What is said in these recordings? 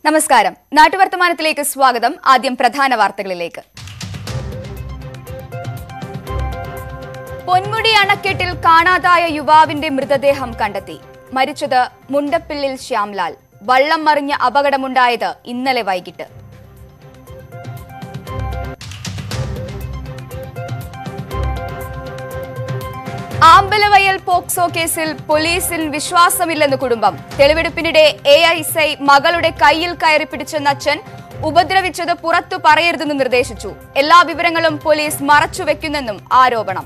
നമസ്കാരം നാട്ടുവർത്തമാനത്തിലേക്ക് സ്വാഗതം ആദ്യം പ്രധാന വാർത്തകളിലേക്ക് പൊന്മുടി അണക്കെട്ടിൽ കാണാതായ യുവാവിന്റെ മൃതദേഹം കണ്ടെത്തി മരിച്ചത് മുണ്ടപ്പിള്ളിൽ ശ്യാംലാൽ വള്ളം മറിഞ്ഞ അപകടമുണ്ടായത് ഇന്നലെ വൈകിട്ട് ആമ്പലവയൽ പോക്സോ കേസിൽ പോലീസിൽ വിശ്വാസമില്ലെന്ന് കുടുംബം തെളിവെടുപ്പിനിടെ എ ഐ മകളുടെ കയ്യിൽ കയറി പിടിച്ചെന്ന അച്ഛൻ ഉപദ്രവിച്ചത് പുറത്തു പറയരുതെന്ന് നിർദ്ദേശിച്ചു എല്ലാ വിവരങ്ങളും പോലീസ് മറച്ചുവെക്കുന്നെന്നും ആരോപണം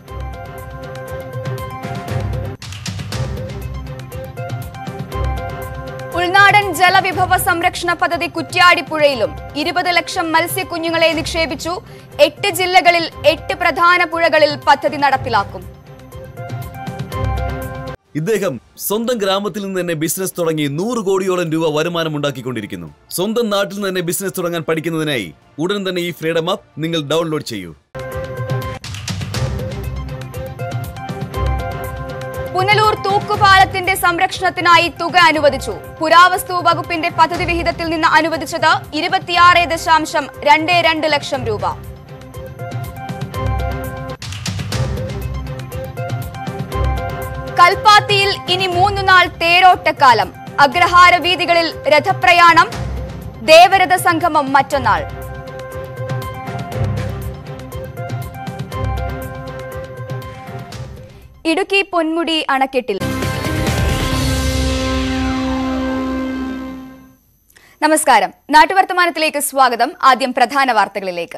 ഉൾനാടൻ ജലവിഭവ സംരക്ഷണ പദ്ധതി കുറ്റ്യാടിപ്പുഴയിലും ഇരുപത് ലക്ഷം മത്സ്യക്കുഞ്ഞുങ്ങളെ നിക്ഷേപിച്ചു എട്ട് ജില്ലകളിൽ എട്ട് പ്രധാന പുഴകളിൽ പദ്ധതി നടപ്പിലാക്കും ഇദ്ദേഹം സ്വന്തം ഗ്രാമത്തിൽ നിന്ന് തന്നെ ബിസിനസ് തുടങ്ങി നൂറ് കോടിയോളം രൂപ വരുമാനം ഉണ്ടാക്കിക്കൊണ്ടിരിക്കുന്നു സ്വന്തം നാട്ടിൽ നിന്ന് തന്നെ ബിസിനസ് തുടങ്ങാൻ പഠിക്കുന്നതിനായി ഉടൻ തന്നെ ഈ ഫ്രീഡം ആപ്പ് നിങ്ങൾ ഡൗൺലോഡ് ചെയ്യൂ പുനലൂർ തൂക്കുപാലത്തിന്റെ സംരക്ഷണത്തിനായി തുക അനുവദിച്ചു പുരാവസ്തു വകുപ്പിന്റെ പദ്ധതി വിഹിതത്തിൽ നിന്ന് അനുവദിച്ചത് ഇരുപത്തിയാറ് ദശാംശം രണ്ട് രണ്ട് ലക്ഷം രൂപ കൽപ്പാത്തിയിൽ ഇനി മൂന്നു നാൾ തേരോട്ടക്കാലം അഗ്രഹാര വീതികളിൽ രഥപ്രയാണം ദേവരഥ സംഗമം മറ്റന്നാൾ ഇടുക്കി പൊന്മുടി അണക്കെട്ടിൽ നമസ്കാരം നാട്ടുവർത്തമാനത്തിലേക്ക് സ്വാഗതം ആദ്യം പ്രധാന വാർത്തകളിലേക്ക്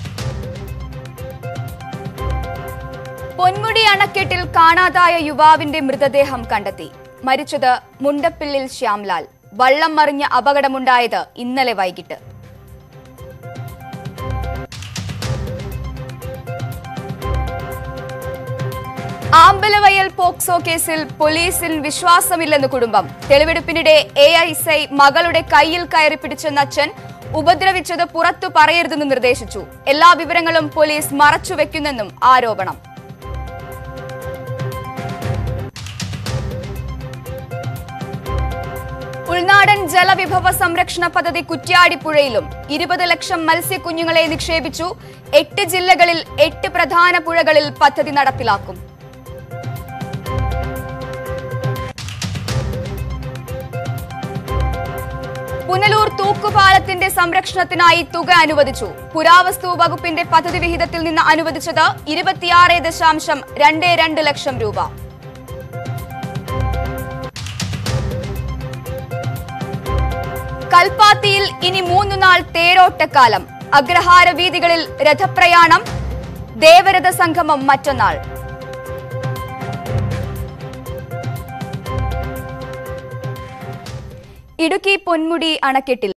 പൊന്മുടി അണക്കെട്ടിൽ കാണാതായ യുവാവിന്റെ മൃതദേഹം കണ്ടെത്തി മരിച്ചത് മുണ്ടപ്പിള്ളിൽ ശ്യാംലാൽ വള്ളം മറിഞ്ഞ അപകടമുണ്ടായത് ഇന്നലെ വൈകിട്ട് ആമ്പലവയൽ പോക്സോ കേസിൽ പോലീസിൽ വിശ്വാസമില്ലെന്ന് കുടുംബം തെളിവെടുപ്പിനിടെ എ ഐ മകളുടെ കയ്യിൽ കയറി പിടിച്ചെന്ന അച്ഛൻ ഉപദ്രവിച്ചത് പുറത്തു പറയരുതെന്ന് നിർദ്ദേശിച്ചു എല്ലാ വിവരങ്ങളും പോലീസ് മറച്ചുവെക്കുന്നെന്നും ആരോപണം ഉൾനാടൻ ജലവിഭവ സംരക്ഷണ പദ്ധതി കുറ്റ്യാടിപ്പുഴയിലും ഇരുപത് ലക്ഷം മത്സ്യക്കുഞ്ഞുങ്ങളെ നിക്ഷേപിച്ചു എട്ട് ജില്ലകളിൽ എട്ട് പ്രധാന പുഴകളിൽ പദ്ധതി നടപ്പിലാക്കും പുനലൂർ തൂക്കുപാലത്തിന്റെ സംരക്ഷണത്തിനായി തുക അനുവദിച്ചു പുരാവസ്തു വകുപ്പിന്റെ പദ്ധതി വിഹിതത്തിൽ നിന്ന് അനുവദിച്ചത് ഇരുപത്തിയാറ് ദശാംശം രണ്ട് രണ്ട് ലക്ഷം രൂപ കൽപ്പാത്തിയിൽ ഇനി മൂന്നു നാൾ തേരോട്ടക്കാലം അഗ്രഹാര വീതികളിൽ രഥപ്രയാണം ദേവരഥ സംഗമം മറ്റന്നാൾ ഇടുക്കി പൊന്മുടി അണക്കെട്ടിൽ